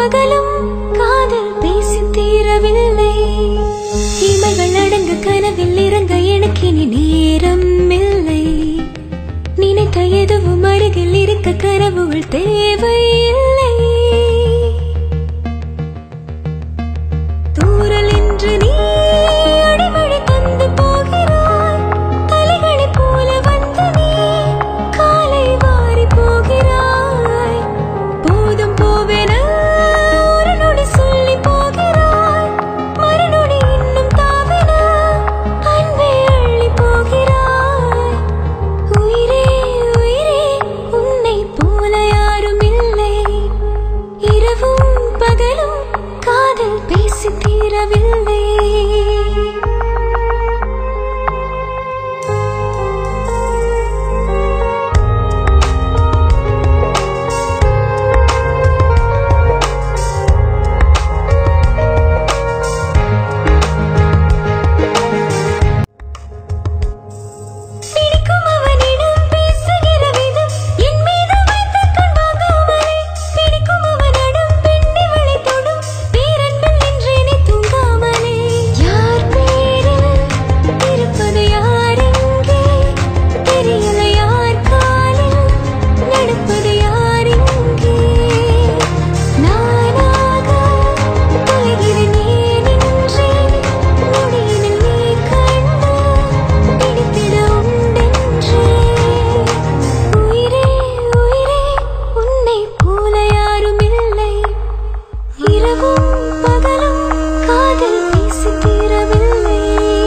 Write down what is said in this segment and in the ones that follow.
பகலும் காதல் பேசி தீரவில்லை இமைகள் அடங்க கனவில் இறங்க எனக்கு இனி நேரம் இல்லை நினைத்த எதுவும் அருகில் இருக்க கனவுகள் தேவையில்லை தூரல் என்று நீ அடிமழை தந்து போகிறாய் தலைகளைப் போல வந்து நீ காலை வாரி போகிறாய் போதும் போவென ஒரு நொடி சொல்லி போகிறாய் மறுநொடி இன்னும் தாவென அன்பை அள்ளி போகிறாய் உயிரே உயிரே உன்னை போல யாரும் இல்லை இரவும் பகலும் காதல் பேசி தீரவில்லை பிடிக்கும் அவனிடம் பேசுகிற விதம் என் மீது வைத்த கண் வாங்காமலே பிடிக்கும் அவனிடம் பெண்ணிவளை தொடும் பேரன்பில் நின்றேனே தூங்காமலே யார் பேரில் இருப்பது யார் எங்கே தெரியல யார் காலில் நடப்பது யார் இங்கே நானாக தொலைகிறேன் ஏன் இன்றே நொடியினில் நீ கண்டு பிடித்திட உண்டென்றே உயிரே உயிரே உன்னை போல யாரும் இல்லை இரவும் பகலும் காதல் பேசி தீரவில்லை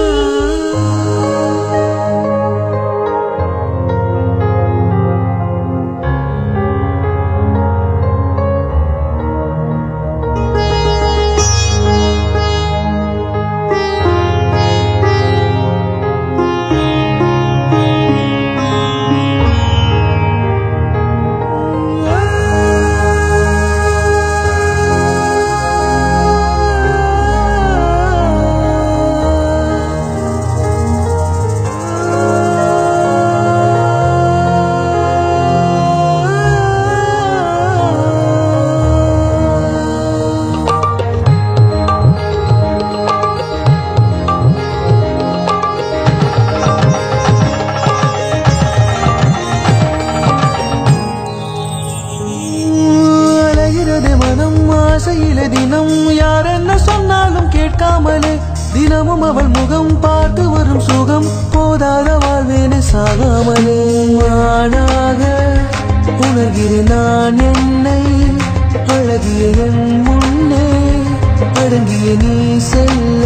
அலைகிறது மனம் ஆசையில தினம் யார் என்ன சொன்னாலும் கேட்காமலே தினமும் அவள் முகம் பார்த்து வரும் சுகம் போதாத வாழ்வேனே சாகாமலே ஆனாக உணர்கிறேன் நான் என்னை அழகிய என் முன்னே அடங்கிய நீ செல்ல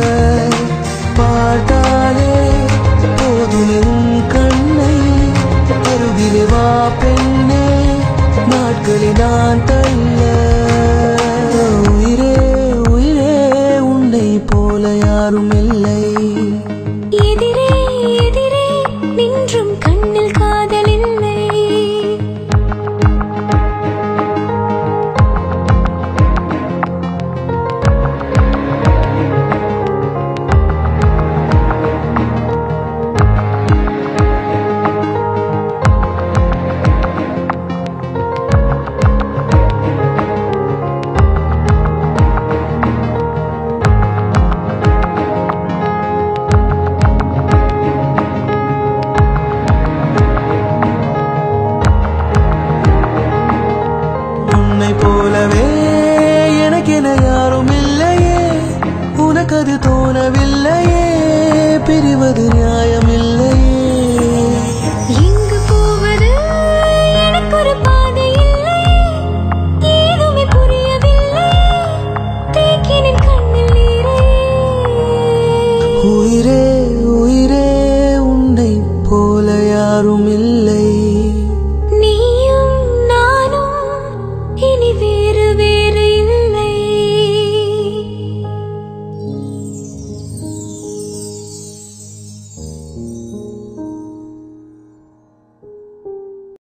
பார்த்தாலே போதுமே உன் கண்ணை அருகிலே வா பெண்ணே நாட்களை நான் தள்ள உயிரே உயிரே உன்னை போல யாரும் இல்லை எதிரே எதிரே நின்றும் கண்ணில் காதல் இல்லை உன்னை போலவே எனக்கென யாரும் இல்லையே உனக்கு அது தோணவில்லையே பிரிவது நியாயமில்லையே எங்கு போவது எனக்கொரு பாதை இல்லை ஏதுமே புரியவில்லை தேக்கினின் கண்ணில் நீரே உயிரே உயிரே உன்னை போல யாரும்